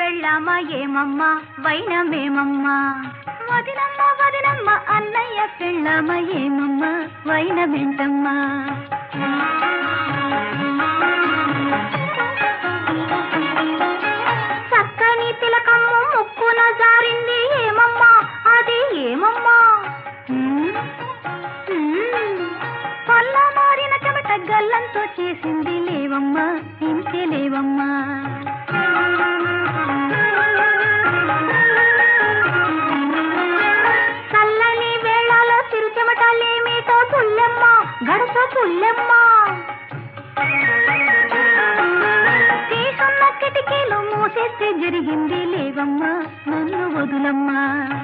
పెళ్ళామా ఏమమ్మా వైనమేమమ్మా వదినమ్మ వదినమ్మ అన్నయ్య పెళ్ళామా ఏమమ్మా వైనమేంటమ్మా చక్కని తిలకమ్మ ముక్కున జారింది ఏమమ్మా అది ఏమమ్మా హ్మ్? హ్మ్. పల్ల మారిన చెమట గల్లంతో చేసింది లేవమ్మా ఇంతే లేవమ్మా చల్లని వేళలో చిరు చెమటలేమిటో పుల్లెమ్మ గడస పుల్లెమ్మ తీసున్న కిటికీలు మూసేస్తే జరిగింది లేవమ్మా నన్ను వదులమ్మా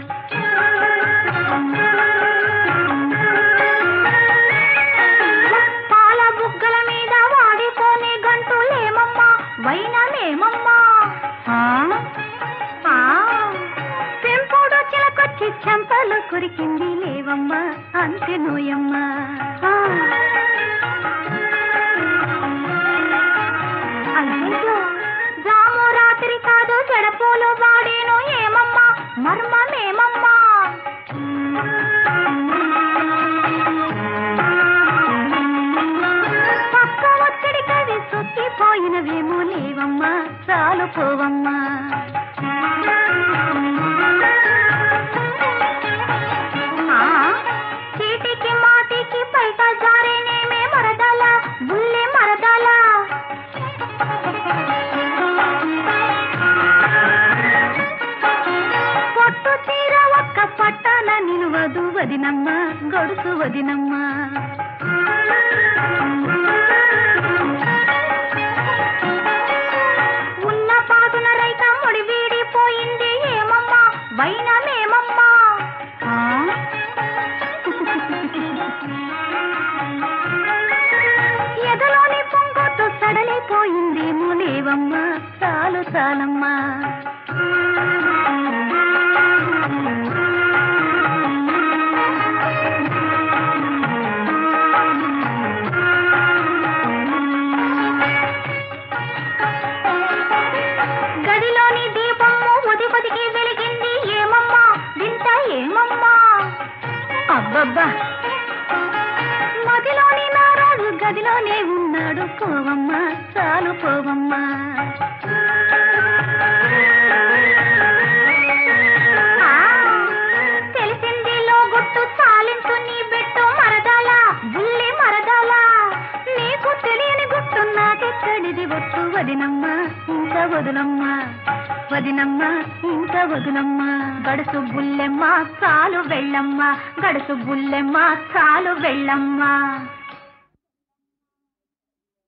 పాల బుగ్గల మీద వాడిపోని గంటులేమమ్మా వైనలేమమ్మా ఆ? ఆ. పెంపుడు చిలకొచ్చి చెంపలు కొరికింది లేవమ్మా అంతే నోయమ్మా ఆ. అయ్యయ్యో, జాము రాత్రి కాదు చెడపోలు వాడేను ఏమమ్మా మర్మమేమమ్మా పక్క ఒత్తిడి కవి సొక్కిపోయినవేమో లేవమ్మా చాలు పోవమ్మా ఆ, చీటికి మాటికి బయట జారేనేమే మరదల బుల్లె మరదల పొట్టు చీర ఒక్క పట్టాల నిలువదు వదినమ్మ గొడుసు వదినమ్మ ఉన్న పాదున రైక ముడి వీడిపోయింది ఏమమ్మా వైనమేమమ్మా ఆ? ఎదలోని పొంగొట్టు సడలిపోయింది లేవమ్మా చాలు చాలమ్మా గదిలోని దీపము ఉది పొదికి వెలిగింది ఏమమ్మా వింత ఏమమ్మా అబ్బబ్బా మదిలోని నారాజు గదిలోనే ఉన్నాడు పోవమ్మా చాలు పోవమ్మా ఆ, తెలిసింది లోగుట్టు చాలించు నీ బిట్టు మరదాల బుల్లి మరదాల నీకు తెలియని గుట్టు నాకెక్కడిది ఒట్టు వదినమ్మా ఇంత వదులమ్మా వదినమ్మా ఇంత వదులమ్మా గడుసు బుల్లెమ్మ చాలు వెళ్ళమ్మా గడుసు బుల్లెమ్మ చాలు వెళ్ళమ్మా